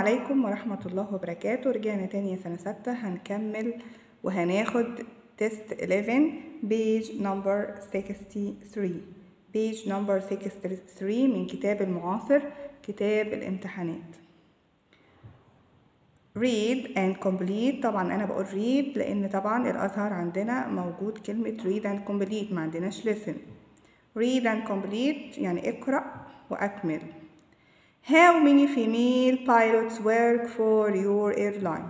عليكم ورحمة الله وبركاته رجعنا تاني يا سنة ستة هنكمل وهناخد تيست 11 بيج نمبر 63 بيج نمبر 63 من كتاب المعاصر كتاب الامتحانات read and complete طبعا انا بقول read لان طبعا الازهر عندنا موجود كلمة read and complete ما عندناش listen read and complete يعني اقرأ واكمل How many female pilots work for your airline?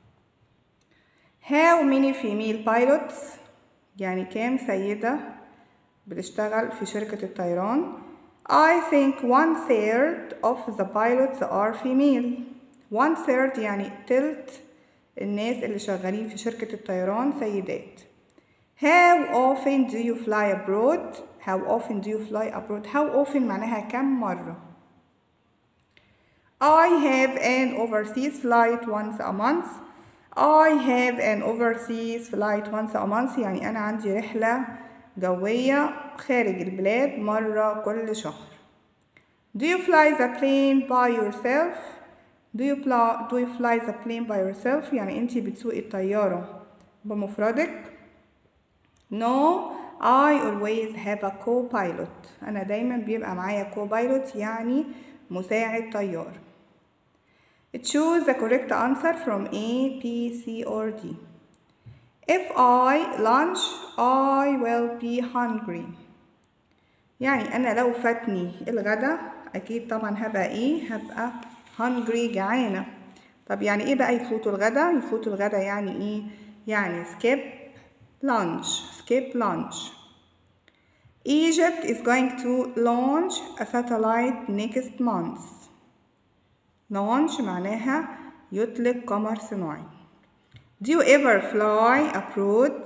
How many female pilots يعني كام سيدة بتشتغل في شركة الطيران I think one third of the pilots are female one third يعني تلت الناس اللي شغالين في شركة الطيران سيدات How often do you fly abroad? How often do you fly abroad? How often معناها كم مرة I have an overseas flight once a month. I have an overseas flight once a month يعني أنا عندي رحلة جوية خارج البلاد مرة كل شهر. Do you fly the plane by yourself? Do you, fly, do you fly the plane by yourself? يعني أنتي بتسوقي الطيارة بمفردك؟ No, I always have a co-pilot. أنا دايما بيبقى معايا co-pilot يعني مساعد طيار. Choose the correct answer from A, B, C or D. If I lunch, I will be hungry. يعني أنا لو فاتني الغدا أكيد طبعا هبقى إيه؟ هبقى hungry جعانة. طب يعني إيه بقى يفوتوا الغدا؟ يفوتوا الغدا يعني إيه؟ يعني skip lunch. skip lunch. Egypt is going to launch a satellite next month. launch معناها يطلق قمر صناعي. Do you ever fly abroad?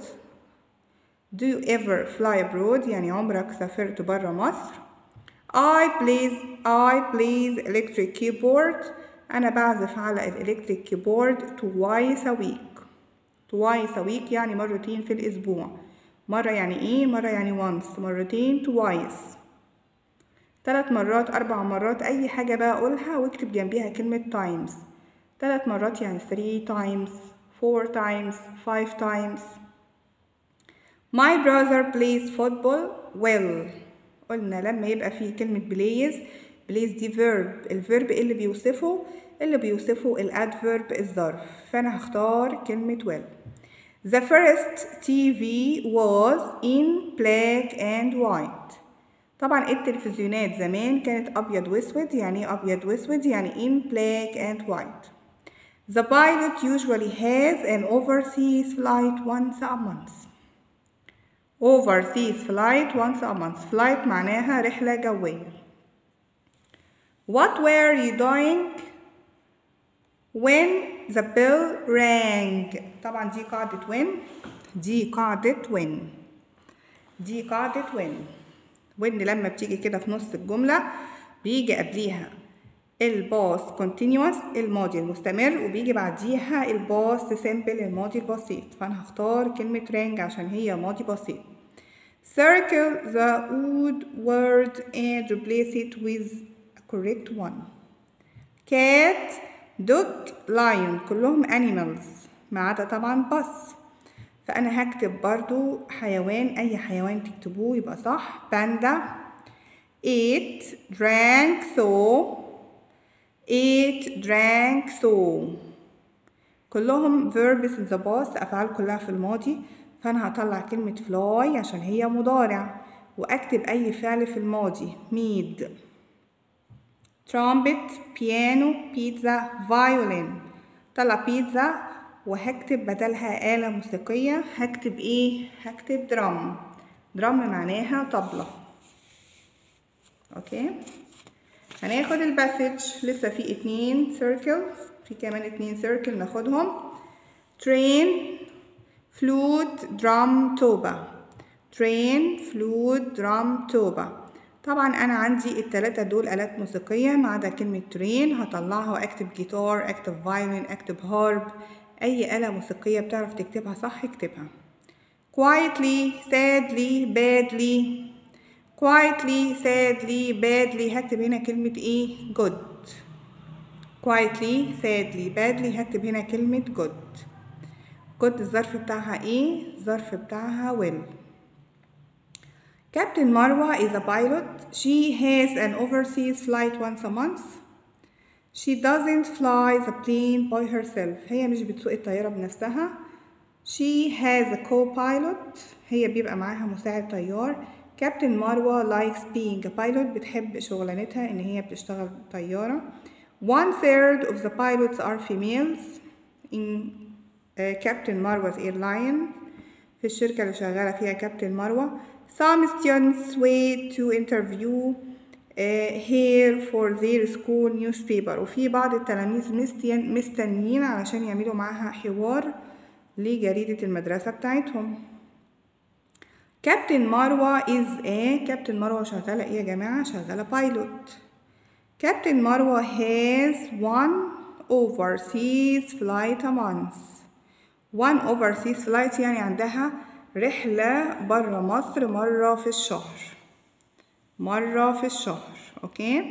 Do you ever fly abroad? يعني عمرك سافرت برا مصر؟ I please I please electric keyboard. أنا بعزف على الإلكتريك كيبورد twice a week. twice a week يعني مرتين في الأسبوع. مرة يعني إيه؟ مرة يعني once. مرتين twice. ثلاث مرات أربع مرات أي حاجة بقى أقولها واكتب جنبيها كلمة times ثلاث مرات يعني three times four times five times My brother plays football well قلنا لما يبقى فيه كلمة plays plays دي verb الفيرب اللي بيوصفه اللي بيوصفه الادفيرب الظرف فأنا هختار كلمة well The first TV was in black and white طبعا التلفزيونات زمان كانت أبيض وأسود يعني إيه أبيض وأسود يعني in black and white The pilot usually has an overseas flight once a month Overseas flight once a month flight معناها رحلة جوية What were you doing when the bell rang طبعا دي قاعدة when دي قاعدة when دي قاعدة when وان لما بتيجي كده في نص الجملة بيجي قبليها الباس continuous الماضي المستمر وبيجي بعديها الباس simple الماضي البسيط فأنا هختار كلمة رانج عشان هي ماضي بسيط circle the odd word and replace it with a correct one cat dog lion كلهم animals ما عدا طبعا بس فأنا هكتب برضو حيوان أي حيوان تكتبوه يبقى صح باندا ate drank so ate drank so كلهم verbs in the past أفعال كلها في الماضي فأنا هطلع كلمة fly عشان هي مضارع وأكتب أي فعل في الماضي made trumpet piano pizza violin طلع بيتزا وهكتب بدلها آلة موسيقية هكتب ايه؟ هكتب درام درام معناها طبلة اوكي هناخد الباسج لسه في اتنين سيركل في كمان اتنين سيركل ناخدهم train flute drum توبة train flute drum توبة طبعا انا عندي التلاتة دول آلات موسيقية ما عدا كلمة train هطلعها واكتب جيتار اكتب فايولين اكتب هارب أي آلة موسيقية بتعرف تكتبها صح اكتبها quietly sadly badly quietly sadly badly هكتب هنا كلمة ايه good quietly sadly badly هكتب هنا كلمة good good الظرف بتاعها ايه الظرف بتاعها will Captain Marwa is a pilot. She has an overseas flight once a month. She doesn't fly the plane by herself. هي مش بتسوق الطيارة بنفسها. She has a co-pilot. هي بيبقى معاها مساعد طيار. Captain Marwa likes being a pilot. بتحب شغلانتها إن هي بتشتغل طيارة. One third of the pilots are females in uh, Captain Marwa's airline. في الشركة اللي شغالة فيها كابتن مروة. Some students wait to interview uh, here for their school newspaper وفي بعض التلاميذ مستين مستنيين علشان يعملوا معاها حوار لجريدة المدرسة بتاعتهم. كابتن مروة is a كابتن مروة شغالة ايه يا جماعة؟ شغالة بايلوت. كابتن مروة has one overseas flight a month. one overseas flight يعني عندها رحلة برا مصر مرة في الشهر مرة في الشهر أوكي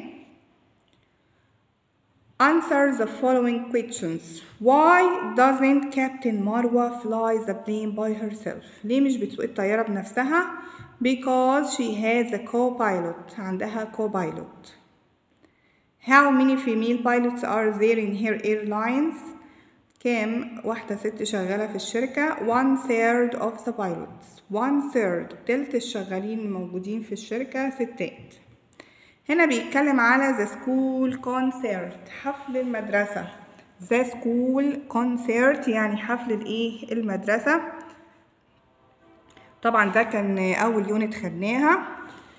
Answer the following questions Why doesn't Captain Marwa fly the plane by herself ليه مش بتسوق الطيارة بنفسها Because she has a co-pilot عندها co-pilot How many female pilots are there in her airlines كام واحدة ست شغالة في الشركة one third of the pilots one third تلت الشغالين الموجودين في الشركة ستات هنا بيتكلم على the school concert حفل المدرسة the school concert يعني حفل الايه المدرسة طبعا ده كان أول يونت خدناها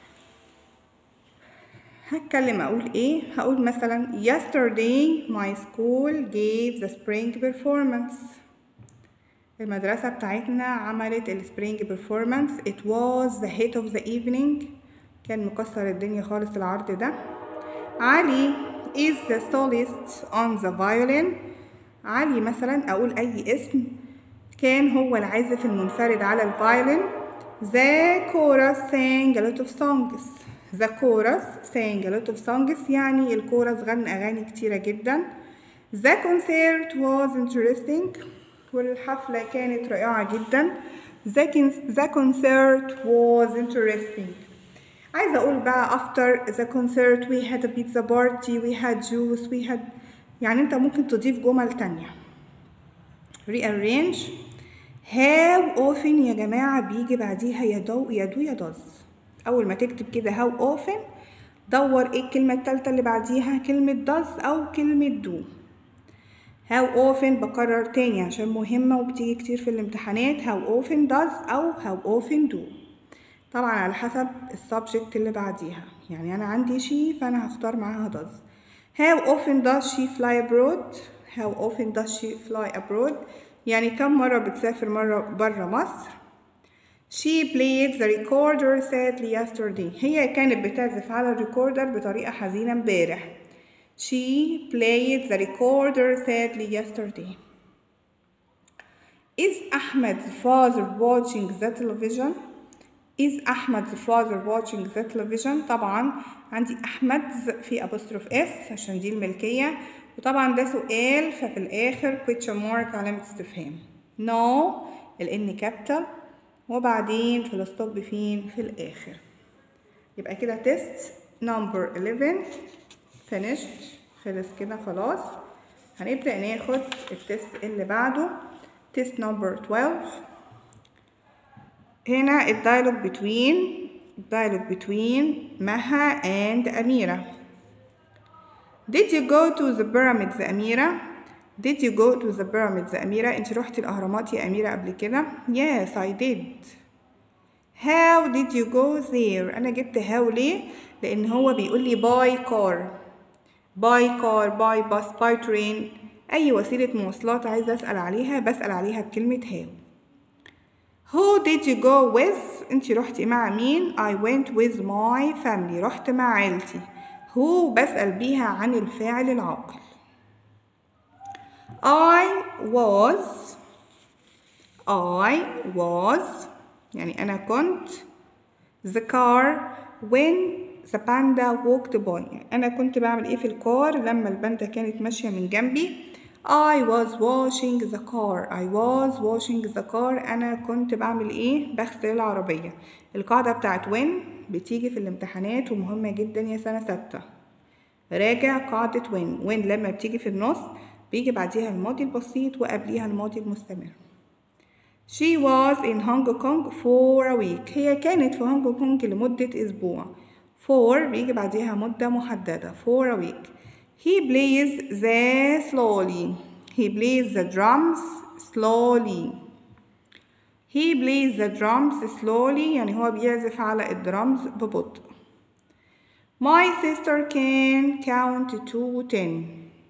هتكلم اقول ايه هقول مثلا yesterday my school gave the spring performance المدرسة بتاعتنا عملت السبرينج performance it was the hit of the evening كان مكسر الدنيا خالص العرض ده علي is the soloist on the violin علي مثلا اقول اي اسم كان هو العازف المنفرد على الفايولين the chorus sang a lot of songs The chorus sang a lot of songs يعني الكورس غنى أغاني كتيرة جدا The concert was interesting والحفلة كانت رائعة جدا The, the concert was interesting عايزة أقول بقى after the concert we had a pizza party we had juice we had يعني أنت ممكن تضيف جمل تانية rearrange how often يا جماعة بيجي بعديها يدو يدو يدوز أول ما تكتب كده how often دور ايه الكلمة التالتة اللي بعديها كلمة does أو كلمة do how often بكرر تاني عشان مهمة وبتيجي كتير في الامتحانات how often does أو how often do طبعا على حسب السبجكت اللي بعديها يعني أنا عندي she فأنا هختار معاها does how often does she fly abroad how often does she fly abroad يعني كم مرة بتسافر مرة برا مصر She played the recorder sadly yesterday. هي كانت بتعزف على الريكوردر بطريقة حزينة امبارح. She played the recorder sadly yesterday. Is Ahmed's father watching the television? Is Ahmed's father watching the television? طبعا عندي أحمد في apostrophe s عشان دي الملكية وطبعا ده سؤال ففي الآخر question mark علامة استفهام. No الإن كابيتال وبعدين في الستوب فين في الآخر يبقى كده تيست نمبر 11 finished خلص كده خلاص هنبدأ ناخد التيست اللي بعده تيست نمبر 12 هنا الدايلوج بتوين الدايلوج بتوين مها and أميرة Did you go to the pyramids أميرة؟ Did you go to the pyramids أميرة؟ أنت رحتي الأهرامات يا أميرة قبل كده؟ Yes I did. How did you go there؟ أنا جبت how ليه؟ لأن هو بيقول لي by car. by car, by bus, by train. أي وسيلة مواصلات عايزة أسأل عليها بسأل عليها بكلمة how. Who did you go with؟ أنت رحتي مع مين؟ I went with my family. رحت مع عيلتي. Who بسأل بيها عن الفاعل العاقل. I was I was يعني أنا كنت the car when the panda walked by أنا كنت بعمل إيه في الكار لما الباندا كانت ماشية من جنبي I was washing the car I was washing the car أنا كنت بعمل إيه بغسل العربية القاعدة بتاعت when بتيجي في الامتحانات ومهمة جدا يا سنة ستة راجع قاعدة when when لما بتيجي في النص بيجي بعديها الماضي البسيط وقبليها الماضي المستمر She was in Hong Kong for a week هي كانت في هونج كونج لمدة أسبوع for بيجي بعديها مدة محددة for a week He plays the slowly He plays the drums slowly He plays the drums slowly يعني هو بيعزف على الدرامز ببطء My sister can count to ten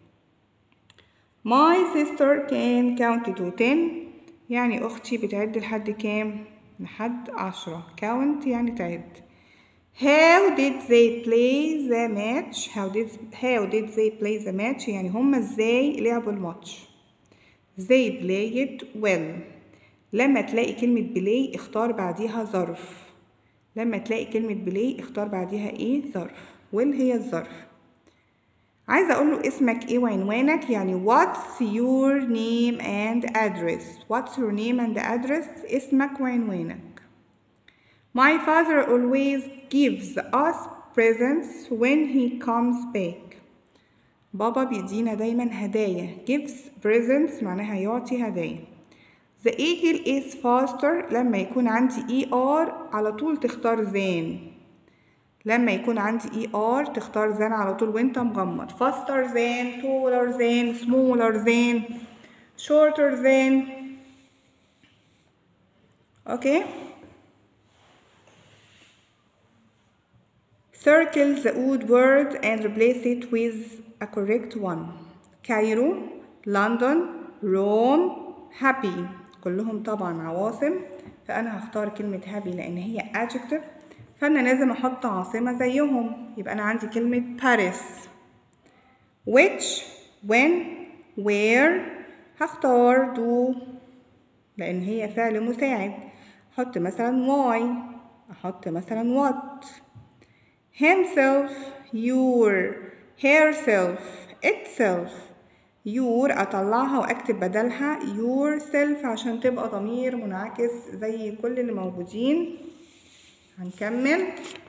My sister can count to ten يعني أختي بتعد لحد كام؟ لحد عشرة count يعني تعد How did they play the match? How did how did they play the match? يعني هما ازاي لعبوا الماتش They played well لما تلاقي كلمة play اختار بعديها ظرف لما تلاقي كلمة play اختار بعديها ايه ظرف well هي الظرف عايزة أقول له اسمك إيه وعنوانك يعني what's your name and address what's your name and address اسمك وعنوانك My father always gives us presents when he comes back بابا بيدينا دايما هدايا gives presents معناها يعطي هدايا The eagle is faster لما يكون عندي ER على طول تختار than لما يكون عندي اي ار تختار than على طول وانت مغمض faster than taller than smaller than shorter than okay circle the odd word and replace it with a correct one Cairo London Rome happy كلهم طبعا عواصم فأنا هختار كلمة happy لأن هي adjective فأنا لازم أحط عاصمة زيهم يبقى أنا عندي كلمة Paris which when where هختار do لأن هي فعل مساعد أحط مثلا why أحط مثلا what himself your herself itself your أطلعها وأكتب بدلها yourself عشان تبقى ضمير منعكس زي كل اللي موجودين هنكمل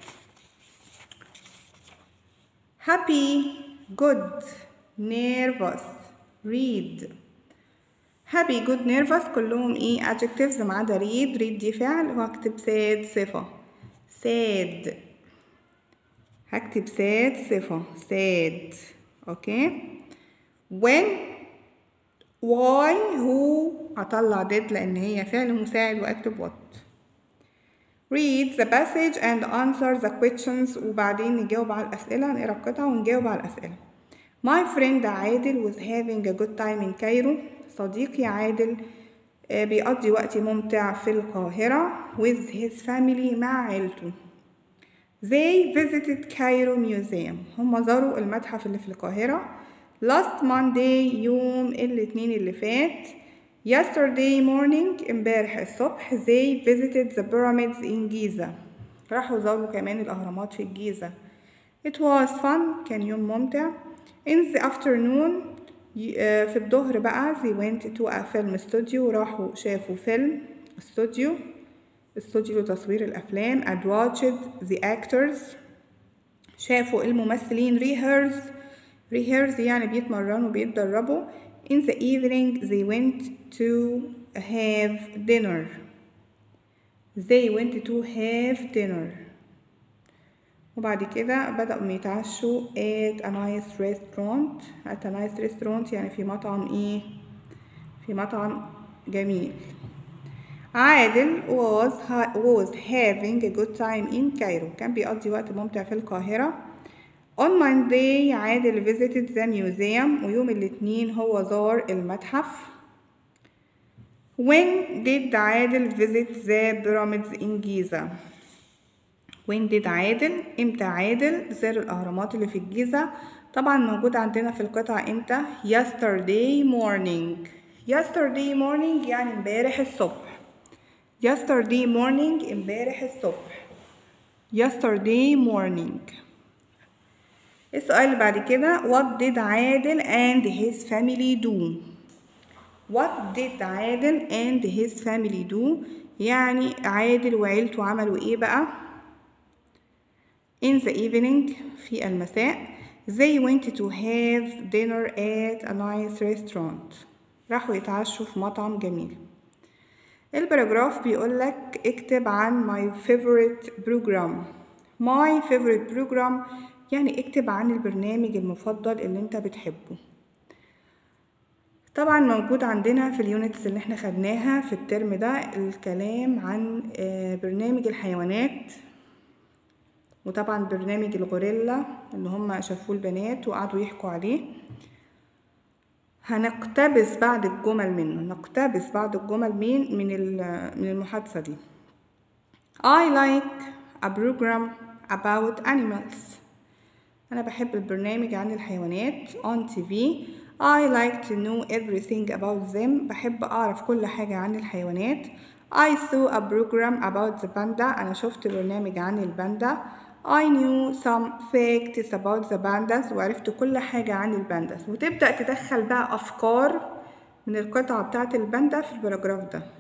happy good nervous read happy good nervous كلهم ايه adjectives ما عدا read read دي فعل وهكتب sad صفة sad هكتب sad صفة sad اوكي when why who هطلع did لان هي فعل مساعد واكتب what read the passage and answer the questions وبعدين نجاوب على الأسئلة نقرا القطعة ونجاوب على الأسئلة My friend عادل was having a good time in Cairo صديقي عادل بيقضي وقت ممتع في القاهرة with his family مع عيلته They visited Cairo Museum هم زاروا المتحف اللي في القاهرة last Monday يوم الاثنين اللي فات Yesterday morning امبارح الصبح they visited the pyramids in Giza راحوا زاروا كمان الأهرامات في الجيزة It was fun كان يوم ممتع In the afternoon في الظهر بقى they went to a film studio راحوا شافوا فيلم استوديو استوديو لتصوير الأفلام and watched the actors شافوا الممثلين rehearse rehearse يعني بيتمرنوا بيتدربوا In the evening they went to have dinner. They went to have dinner. وبعد كده بدأوا يتعشوا at a nice restaurant at a nice restaurant يعني في مطعم ايه في مطعم جميل عادل was, was having a good time in Cairo كان بيقضي وقت ممتع في القاهرة On Monday عادل visited the museum ويوم الاثنين هو زار المتحف When did عادل visit the pyramids in Giza? When did عادل امتى عادل زار الأهرامات اللي في الجيزة طبعا موجود عندنا في القطعة امتى yesterday morning yesterday morning يعني امبارح الصبح yesterday morning امبارح الصبح yesterday morning السؤال اللي بعد كده what did عادل and his family do what did عادل and his family do يعني عادل وعيلته عملوا ايه بقى in the evening في المساء they went to have dinner at a nice restaurant راحوا يتعشوا في مطعم جميل الباراجراف بيقول لك اكتب عن my favorite program my favorite program يعني اكتب عن البرنامج المفضل اللي انت بتحبه طبعا موجود عندنا في اليونتس اللي احنا خدناها في الترم ده الكلام عن برنامج الحيوانات وطبعا برنامج الغوريلا اللي هم شافوه البنات وقعدوا يحكوا عليه هنقتبس بعض الجمل منه نقتبس بعض الجمل من من من المحادثة دي I like a program about animals أنا بحب البرنامج عن الحيوانات on TV I like to know everything about them بحب أعرف كل حاجة عن الحيوانات I saw a program about the panda أنا شفت برنامج عن الباندا I knew some facts about the pandas وعرفت كل حاجة عن البانداس وتبدأ تدخل بقى أفكار من القطعة بتاعة الباندا في الباراجراف ده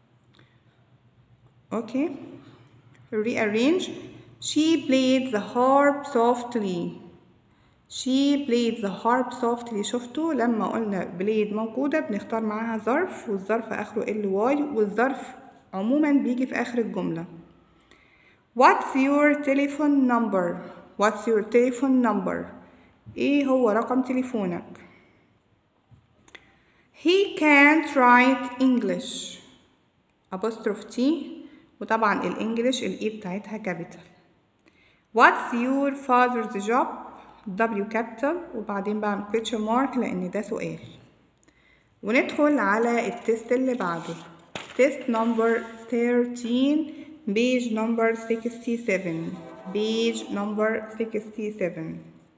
أوكي rearrange She played the harp softly She played the harp softly شفتوا لما قلنا played موجودة بنختار معاها ظرف والظرف آخره ال واي والظرف عموما بيجي في آخر الجملة What's your telephone number? What's your telephone number? ايه هو رقم تليفونك؟ He can't write English apostrophe T وطبعا الانجليش الاي بتاعتها كابيتال What's your father's job? W capital وبعدين بعمل question mark لأن ده سؤال وندخل على التست اللي بعده تيست نمبر 13 page number 67 page number 67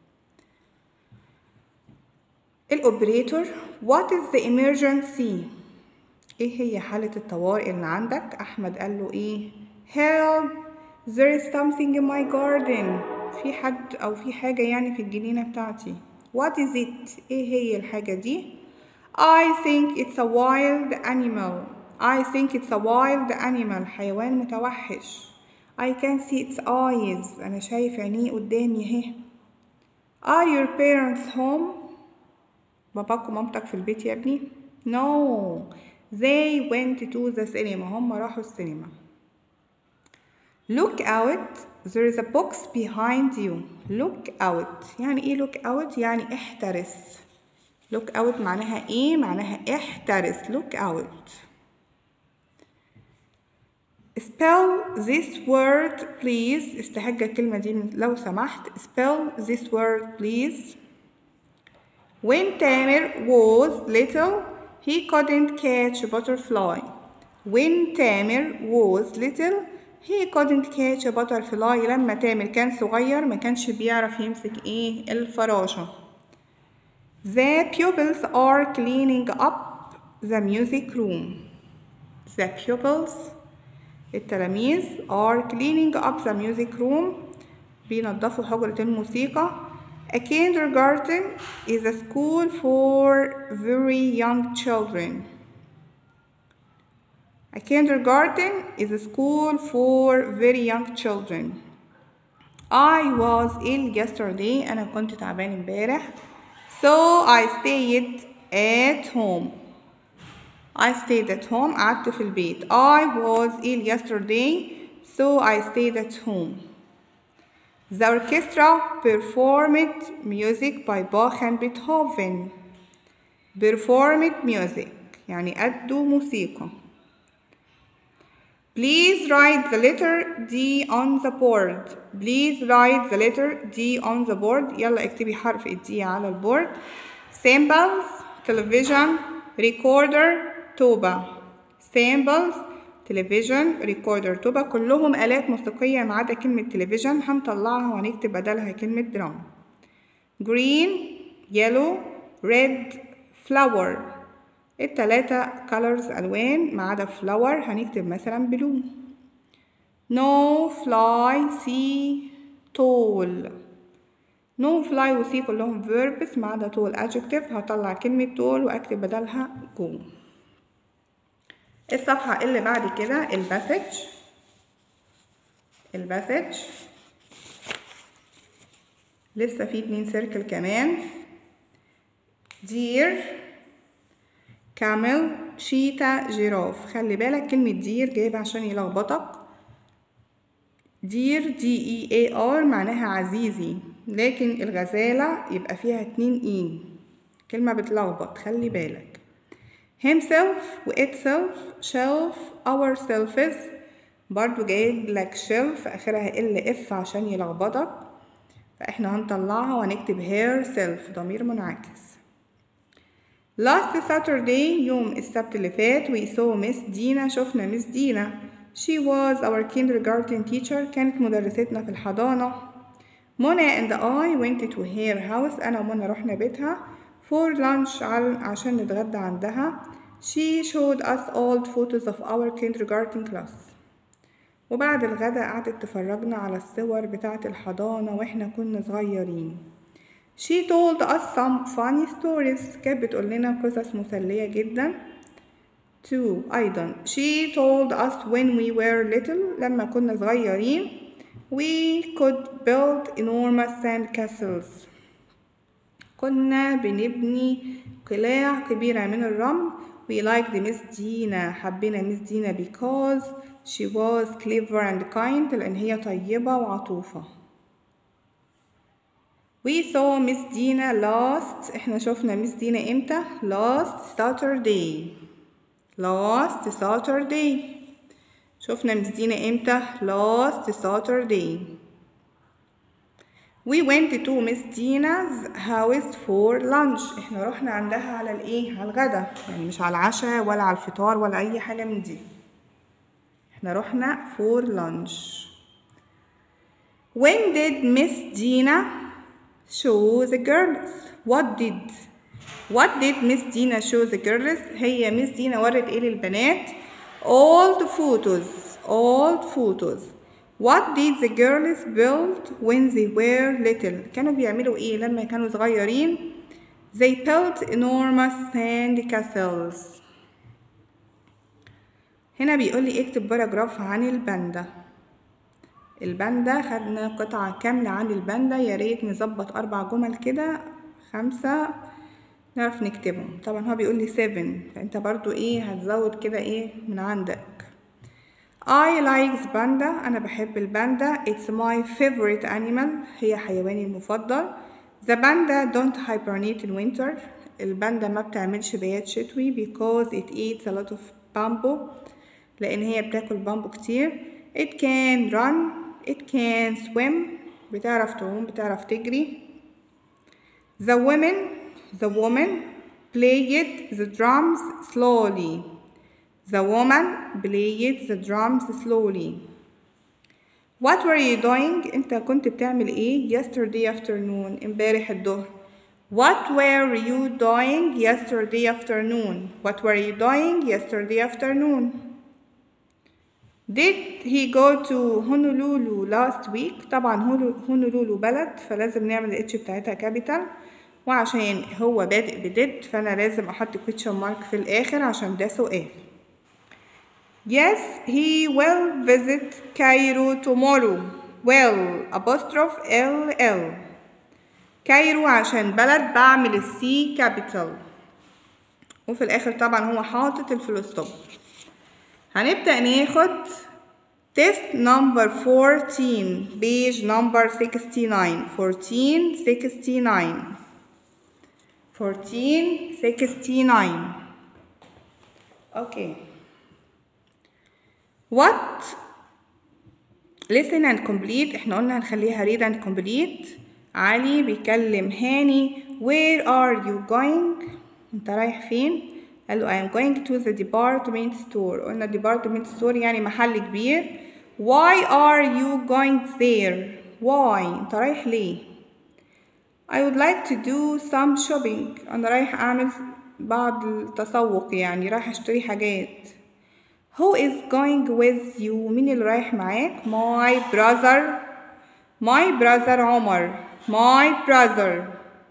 الأوبريتور what is the emergency ايه هي حالة الطوارئ اللي عندك أحمد قال له ايه help there is something in my garden في حد أو في حاجة يعني في الجنينة بتاعتي what is it ايه هي الحاجة دي I think it's a wild animal I think it's a wild animal حيوان متوحش I can see its eyes أنا شايف عينيه قدامي اهي Are your parents home باباك ومامتك في البيت يا ابني No They went to the cinema هم راحوا السينما Look out There is a box behind you Look out يعني ايه look out يعني احترس look out معناها ايه معناها احترس look out spell this word please استهجى الكلمة دي لو سمحت spell this word please when Tamer was little he couldn't catch a butterfly when Tamer was little he couldn't catch a butterfly لما تامر كان صغير ما كانش بيعرف يمسك ايه الفراشة The pupils are cleaning up the music room. The pupils التلاميذ are cleaning up the music room بينظفوا حجرة الموسيقى A kindergarten is a school for very young children. A kindergarten is a school for very young children. I was ill yesterday. أنا كنت تعبان امبارح. So I stayed at home. I stayed at home. قعدت في البيت. I was ill yesterday. So I stayed at home. The orchestra performed music by Bach and Beethoven. Performed music يعني أدوا موسيقى. Please write the letter D on the board. Please write the letter D on the board. يلا اكتبي حرف ال D على البورد. Symbols, television, recorder, توبة. Symbols, television, recorder, توبة كلهم آلات موسيقية ما عدا كلمة television هنطلعها وهنكتب بدلها كلمة drum. Green, yellow, red, flower. التلاتة colors ألوان ما عدا flower هنكتب مثلا blue. no fly see tall no fly و see كلهم verbs ما عدا tall adjective هطلع كلمة tall وأكتب بدلها go الصفحة اللي بعد كده الباسج الباسج لسه في اتنين سيركل كمان دير كامل شيتا جيراف خلي بالك كلمة دير جايبة عشان يلخبطك دير دي اي اي ار معناها عزيزي لكن الغزالة يبقى فيها اتنين اي كلمة بتلخبط خلي بالك himself و itself shelf ourselves برضو جايب لك shelf اخرها ال اف عشان يلخبطك فاحنا هنطلعها وهنكتب herself ضمير منعكس last Saturday يوم السبت اللي فات we saw Miss دينا شفنا مس دينا she was our kindergarten teacher كانت مدرستنا في الحضانة منى and I went to her house أنا ومنى رحنا بيتها for lunch عشان نتغدى عندها she showed us old photos of our kindergarten class وبعد الغدا قعدت تفرجنا على الصور بتاعة الحضانة واحنا كنا صغيرين She told us some funny stories كانت بتقول لنا قصص مسلية جدا Two أيضا She told us when we were little لما كنا صغيرين We could build enormous sand castles كنا بنبني قلاع كبيرة من الرمل We liked Miss دينا حبينا مس دينا because she was clever and kind لأن هي طيبة وعطوفة We saw Miss دينا last احنا شفنا مس دينا امتى last Saturday last Saturday شفنا مس دينا امتى last Saturday We went to Miss دينا's house for lunch احنا رحنا عندها على الايه على الغدا يعني مش على العشاء ولا على الفطار ولا اي حاجة من دي احنا رحنا for lunch When did Miss Dina show the girls? What did What did Miss Dina show the girls? هي مس دينا ورت ايه للبنات؟ Old photos Old photos What did the girls build when they were little? كانوا بيعملوا ايه لما كانوا صغيرين؟ They built enormous sand castles هنا بيقول لي اكتب باراجراف عن الباندا الباندا خدنا قطعة كاملة عن الباندا يا ريت نظبط أربع جمل كده خمسة نعرف نكتبهم طبعا هو بيقول لي 7 فانت برضو ايه هتزود كده ايه من عندك I like the panda أنا بحب الباندا It's my favorite animal هي حيواني المفضل The panda don't hibernate in winter الباندا ما بتعملش بيات شتوي because it eats a lot of bamboo لأن هي بتاكل بامبو كتير It can run It can swim بتعرف تعوم بتعرف تجري The women The woman played the drums slowly The woman played the drums slowly. What were you doing? أنت كنت بتعمل إيه yesterday afternoon امبارح الظهر. What were you doing yesterday afternoon? What were you doing yesterday afternoon? Did he go to Honolulu last week? طبعا هونولولو بلد فلازم نعمل الاتش بتاعتها كابيتال وعشان هو بادئ بديد فأنا لازم أحط question mark في الآخر عشان ده سؤال. Yes, he will visit Cairo tomorrow. Will apostrophe L L. كايرو عشان بلد بعمل السي كابيتال وفي الآخر طبعا هو حاطط الفول ستوب هنبدأ ناخد تيست نمبر 14 بيج نمبر 69 1469 1469 okay what listen and complete احنا قلنا هنخليها read and complete علي بيكلم هاني where are you going انت رايح فين قال له I am going to the department store قلنا department store يعني محل كبير why are you going there why انت رايح ليه I would like to do some shopping أنا رايح أعمل بعض التسوق يعني رايح أشتري حاجات Who is going with you مين اللي رايح معاك my brother my brother عمر my brother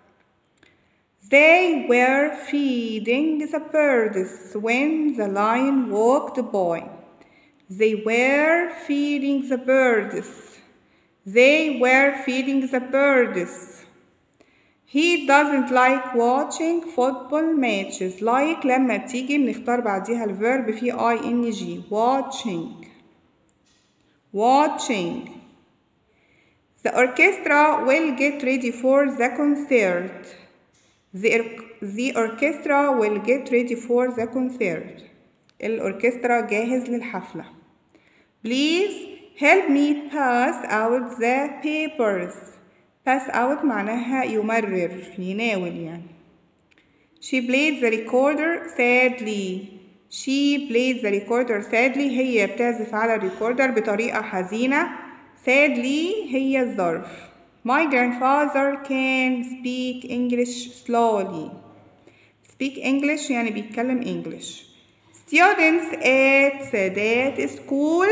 They were feeding the birds when the lion walked by. They were feeding the birds. They were feeding the birds. He doesn't like watching football matches. Like لما تيجي بنختار بعديها الفيرب فيه ing. Watching. Watching. The orchestra will get ready for the concert. The, the orchestra will get ready for the concert. الأوركسترا جاهز للحفلة. Please help me pass out the papers. pass out معناها يمرر يناول يعني. She played the recorder sadly. She played the recorder sadly هي بتعزف على الريكوردر بطريقة حزينة. Sadly هي الظرف. My grandfather can speak English slowly. Speak English يعني بيتكلم English. Students at Sadat School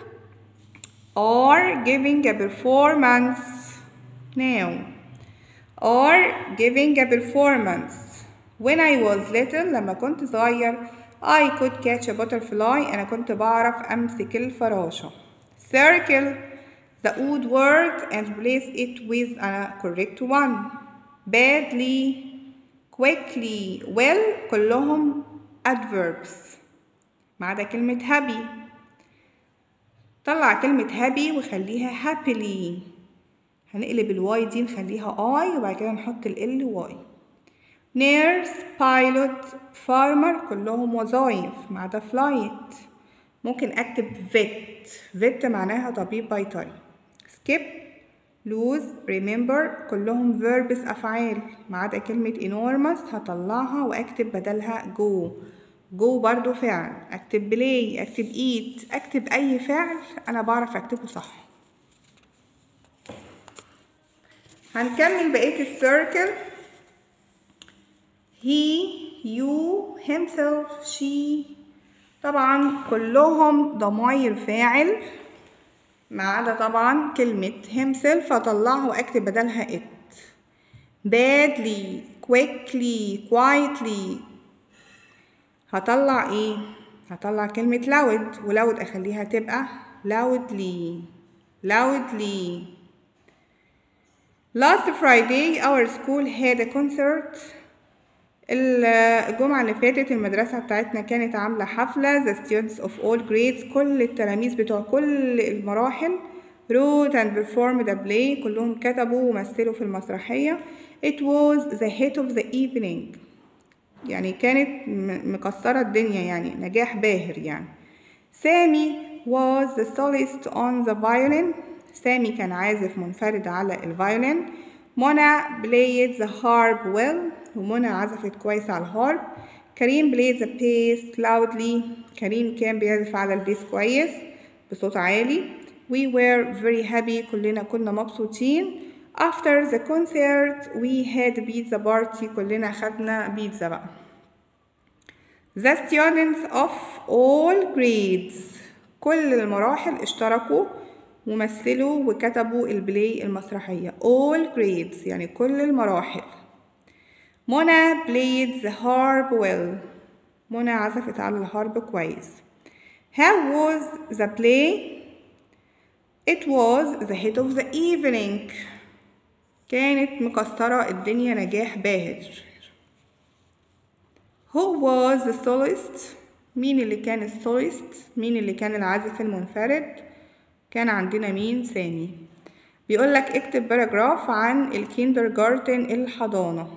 are giving a performance now. Are giving a performance. When I was little لما كنت صغير I could catch a butterfly أنا كنت بعرف أمسك الفراشة. Circle the odd word and replace it with a correct one. Badly, quickly, well كلهم adverbs ما عدا كلمة happy طلع كلمة happy وخليها happily هنقلب الواي دي نخليها I وبعد كده نحط ال واي nurse pilot farmer كلهم وظايف ما عدا flight ممكن اكتب vet vet معناها طبيب بيطري skip lose remember كلهم verbs أفعال ما عدا كلمة enormous هطلعها وأكتب بدلها go go برضو فعل أكتب play أكتب eat أكتب أي فعل أنا بعرف أكتبه صح هنكمل بقية السيركل he you himself she طبعا كلهم ضماير فاعل ما عدا طبعا كلمة himself أطلعها وأكتب بدلها it badly quickly quietly هطلع ايه هطلع كلمة loud وloud أخليها تبقى loudly loudly last Friday our school had a concert الجمعة اللي فاتت المدرسة بتاعتنا كانت عاملة حفلة the students of all grades كل التلاميذ بتوع كل المراحل wrote and performed a play كلهم كتبوا ومثلوا في المسرحية it was the hit of the evening يعني كانت مكسرة الدنيا يعني نجاح باهر يعني سامي was the soloist on the violin سامي كان عازف منفرد على الفايولين منى played the harp well ومنى عزفت كويس على الهارب كريم played the bass loudly كريم كان بيعزف على البيس كويس بصوت عالي we were very happy كلنا كنا مبسوطين after the concert we had pizza party كلنا خدنا بيتزا بقى the students of all grades كل المراحل اشتركوا ومثلوا وكتبوا البلاي المسرحية all grades يعني كل المراحل منى played the harp well منى عزفت على الهارب كويس how was the play it was the hit of the evening كانت مكسرة الدنيا نجاح باهر who was the soloist مين اللي كان السوليست مين اللي كان العازف المنفرد كان عندنا مين سامي بيقول لك اكتب باراجراف عن الكيندر جارتن الحضانة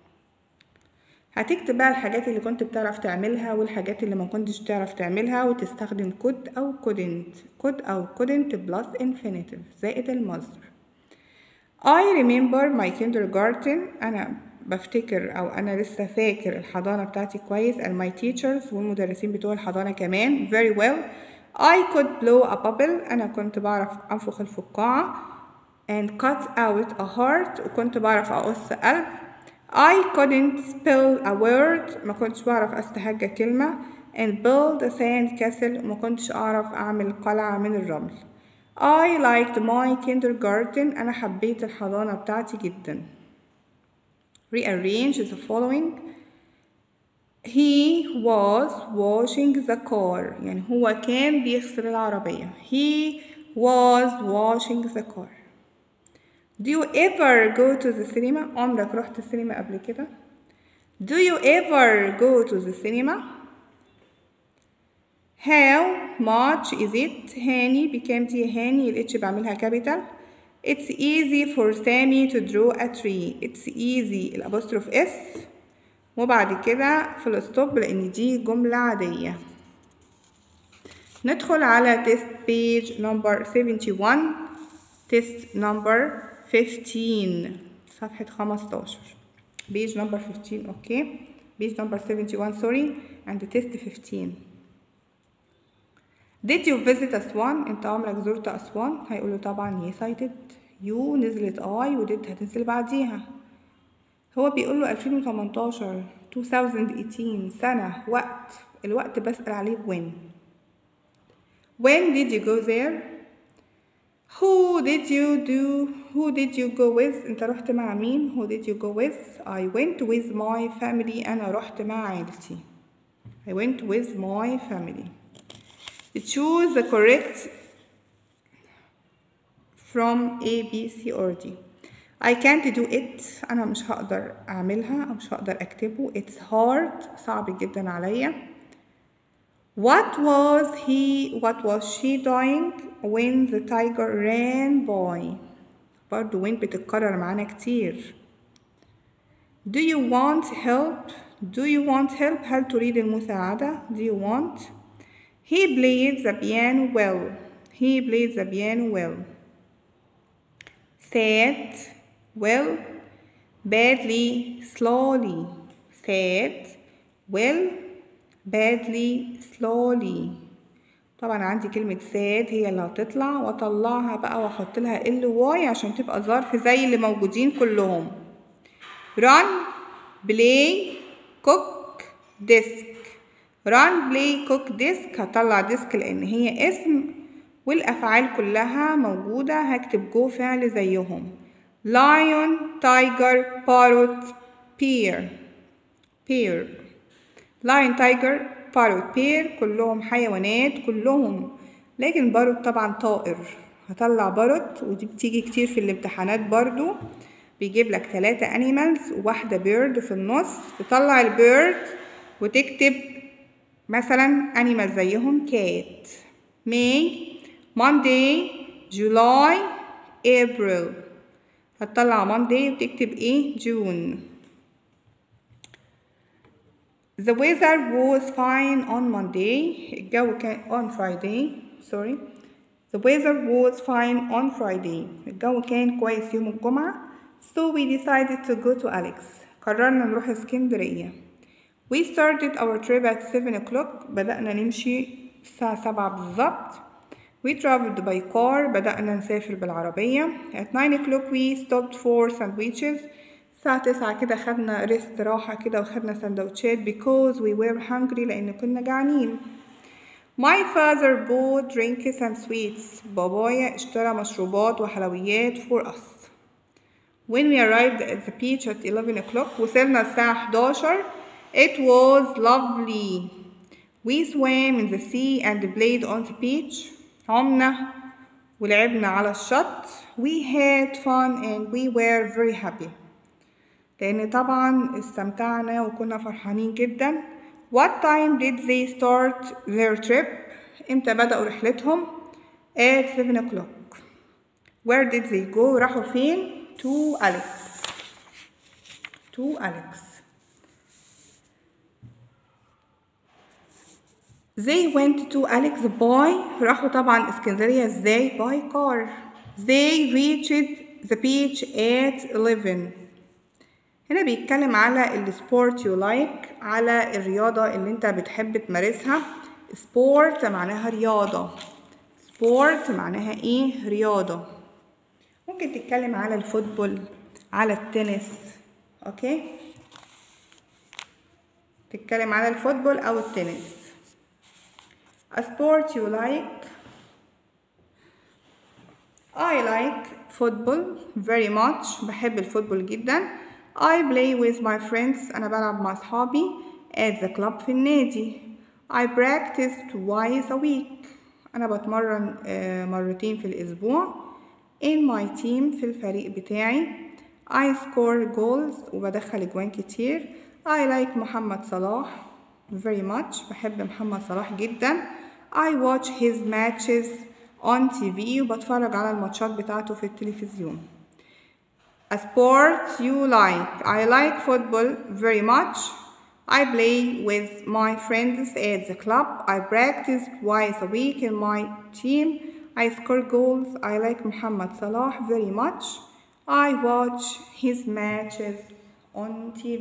هتكتب بقى الحاجات اللي كنت بتعرف تعملها والحاجات اللي ما كنتش تعرف تعملها وتستخدم could أو couldn't could أو couldn't plus infinitive زائد المصدر I remember my kindergarten أنا بفتكر أو أنا لسه فاكر الحضانة بتاعتي كويس and my teachers والمدرسين بتوع الحضانة كمان very well I could blow a bubble أنا كنت بعرف أنفخ الفقاعة and cut out a heart وكنت بعرف أقص قلب I couldn't spell a word ما كنتش بعرف أستهجى كلمة and build a sand castle وما كنتش أعرف أعمل قلعة من الرمل I liked my kindergarten أنا حبيت الحضانة بتاعتي جدا rearrange the following he was washing the car يعني هو كان بيغسل العربية he was washing the car do you ever go to the cinema عمرك رحت السينما قبل كده do you ever go to the cinema how much is it هاني بكام دي هاني الاتش بعملها كابيتال it's easy for Sammy to draw a tree it's easy الابوستروف اس وبعد كده فول ستوب لان دي جملة عادية ندخل على تيست بيج نمبر 71 تيست نمبر 15 صفحة 15 بيج نمبر 15 اوكي بيج نمبر 71 سوري and تيست 15 Did you visit أسوان؟ أنت عمرك زرت أسوان؟ هيقولوا طبعا yes I did you نزلت I وديت هتنزل بعديها هو بيقول له 2018 2018 سنة وقت الوقت بسأل عليه when when did you go there who did you do who did you go with انت رحت مع مين who did you go with I went with my family أنا رحت مع عيلتي I went with my family choose the correct from A B C or D I can't do it أنا مش هقدر أعملها أو مش هقدر أكتبه it's hard صعب جدا عليا What was he what was she doing when the tiger ran by برضو وين بتتكرر معانا كتير Do you want help Do you want help هل تريد المساعدة Do you want He plays the piano well He plays the piano well Sad well badly slowly sad well badly slowly طبعا عندي كلمة sad هي اللي هتطلع واطلعها بقى واحط لها ال واي عشان تبقى ظرف زي اللي موجودين كلهم run play cook desk run play cook desk هطلع ديسك لان هي اسم والافعال كلها موجودة هكتب جو فعل زيهم lion tiger parrot pear pear lion tiger parrot pear كلهم حيوانات كلهم لكن باروت طبعا طائر هطلع باروت ودي بتيجي كتير في الامتحانات برضو بيجيب لك ثلاثة animals وواحدة bird في النص تطلع البيرد وتكتب مثلا animal زيهم cat May Monday July April هتطلع Monday وتكتب ايه June The weather was fine on Monday الجو كان on Friday sorry The weather was fine on Friday الجو كان كويس يوم الجمعة so we decided to go to Alex قررنا نروح اسكندرية We started our trip at 7 o'clock بدأنا نمشي الساعة سبعة بالظبط We traveled by car بدأنا نسافر بالعربية At 9 o'clock we stopped for sandwiches الساعة تسعة كده خدنا ريست راحة كده وخدنا سندوتشات because we were hungry لأن كنا جعانين My father bought drinks and sweets بابايا اشترى مشروبات وحلويات for us When we arrived at the beach at 11 o'clock وصلنا الساعة 11 It was lovely We swam in the sea and played on the beach عمنا ولعبنا على الشط We had fun and we were very happy لأن طبعا استمتعنا وكنا فرحانين جدا What time did they start their trip? امتى بدأوا رحلتهم؟ At 7 o'clock Where did they go? راحوا فين؟ To Alex To Alex They went to Alex by راحوا طبعا اسكندرية ازاي by car They reached the beach at 11 هنا بيتكلم على السبورت يو لايك على الرياضة اللي انت بتحب تمارسها سبورت معناها رياضة سبورت معناها ايه رياضة ممكن تتكلم على الفوتبول على التنس اوكي تتكلم على الفوتبول او التنس A sport you like I like football very much بحب الفوتبول جدا I play with my friends أنا بلعب مع أصحابي at the club في النادي I practice twice a week أنا بتمرن مرتين في الأسبوع in my team في الفريق بتاعي I score goals وبدخل أجوان كتير I like محمد صلاح very much بحب محمد صلاح جدا I watch his matches on TV وبتفرج على الماتشات بتاعته في التلفزيون A sport you like I like football very much I play with my friends at the club I practice twice a week in my team I score goals I like Muhammad Salah very much I watch his matches on TV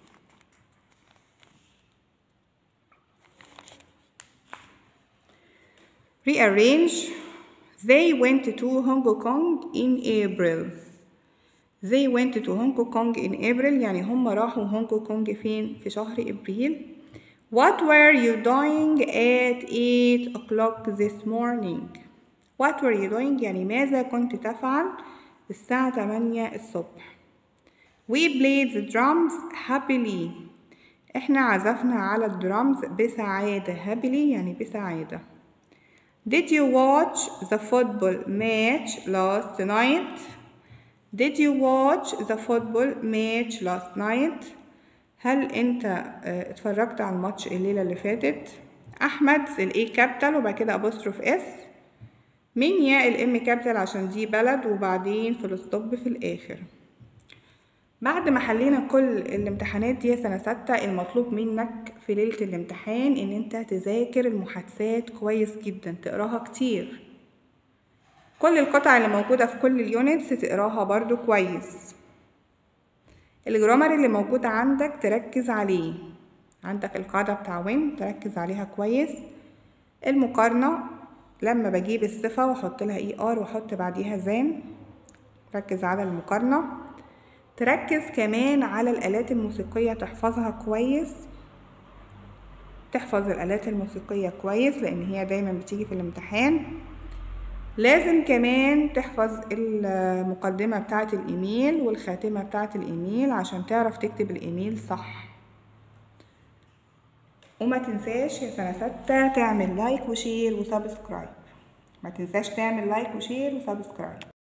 rearrange they went to Hong Kong in April they went to Hong Kong in April يعني هم راحوا هونج كونج فين في شهر إبريل What were you doing at 8 o'clock this morning What were you doing يعني ماذا كنت تفعل الساعة 8 الصبح We played the drums happily احنا عزفنا على الدرامز بسعادة happily يعني بسعادة Did you watch the football match last night? Did you watch the football match last night? هل انت اتفرجت على الماتش الليلة اللي فاتت؟ أحمد الاي كابيتال وبعد كده أبوستروف اس مين يا الام كابيتال عشان دي بلد وبعدين فول ستوب في الآخر بعد ما حلينا كل الامتحانات دي سنة ستة المطلوب منك في ليلة الامتحان ان انت تذاكر المحادثات كويس جدا تقراها كتير كل القطع اللي موجودة في كل اليونتس تقراها برضو كويس الجرامر اللي موجود عندك تركز عليه عندك القاعدة بتاع وين تركز عليها كويس المقارنة لما بجيب الصفة واحط لها اي ار واحط بعديها زان ركز على المقارنة تركز كمان على الآلات الموسيقية تحفظها كويس تحفظ الآلات الموسيقية كويس لأن هي دايما بتيجي في الامتحان لازم كمان تحفظ المقدمة بتاعة الإيميل والخاتمة بتاعة الإيميل عشان تعرف تكتب الإيميل صح وما تنساش يا سنة ستة تعمل لايك وشير وسبسكرايب ما تنساش تعمل لايك وشير وسبسكرايب